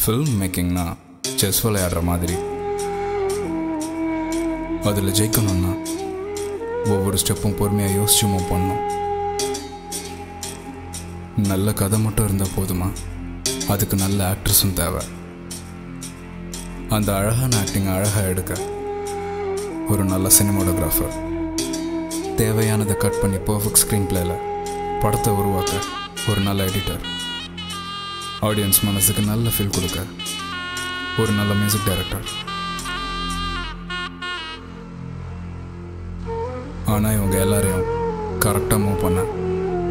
film மேக்கிங்னா chess விளையாடுற மாதிரி அதில் ஜெயிக்கணும்னா ஒவ்வொரு ஸ்டெப்பும் பொறுமையாக யோசிச்சு மூவ் பண்ணணும் நல்ல கதை மட்டும் இருந்தால் போதுமா அதுக்கு நல்ல ஆக்ட்ரஸும் தேவை அந்த அழகான ஆக்டிங் அழகாக எடுக்க ஒரு நல்ல சினிமாட்டோகிராஃபர் தேவையானதை கட் பண்ணி பர்ஃபெக்ட் ஸ்க்ரீன் பிளேல படத்தை உருவாக்க ஒரு நல்ல எடிட்டர் ஆடியன்ஸ் மனசுக்கு நல்ல ஃபீல் கொடுக்க ஒரு நல்ல மியூசிக் டைரக்டர் ஆனால் இவங்க எல்லாரையும் கரெக்டாக மூவ் பண்ண